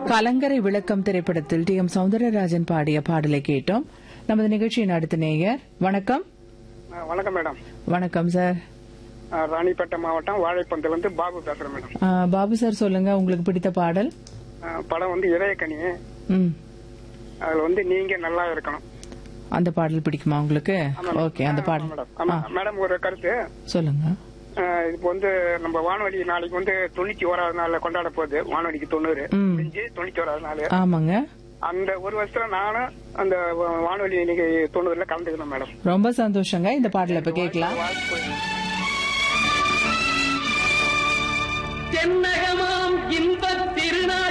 கலங்கரை விளக்கம் திரைப்படத்தில் டி எம் சௌந்தரராஜன் பாடிய பாடலை கேட்டோம் நமது நிகழ்ச்சியின் அடுத்த நேயர் வணக்கம் ஆ, வணக்கம் மேடம் வணக்கம் சார் ஆ, ராணிப்பேட்டை மாவட்டம் வாழைப்பந்தில இருந்து பாபு பேசுறேன் மேடம் ஆ, பாபு சார் சொல்லுங்க உங்களுக்கு பிடித்த பாடல் ஆ, படம் வந்து இதயக்கனி ம் அதுல வந்து நீங்க நல்லா இருக்கணும் அந்த பாடல் பிடிக்குமா உங்களுக்கு ஆமா, ஓகே அந்த ஆமா, பாடல் மேடம் ஆமா, ஆ, மேடம் ஒரு கருத்து சொல்லுங்க ஆ, இப்போ வந்து நம்ம வானொலி நாளைக்கு வந்து தொண்ணூத்தி ஓராவது நாள்ல கொண்டாட போகுது வானொலிக்கு தொண்ணூறு ம். முடிஞ்சு தொண்ணூத்தி ஓராவது நாள் ஆமாங்க அந்த ஒரு வருஷத்துல நானும் அந்த வா- வானொலி இன்னைக்கு தொண்ணூறுல கலந்துக்கணும் மேடம் ரொம்ப சந்தோஷங்க இந்த பாடலை இப்ப கேட்கலாம் தென்னகமாம் இன்பத் திருநாள்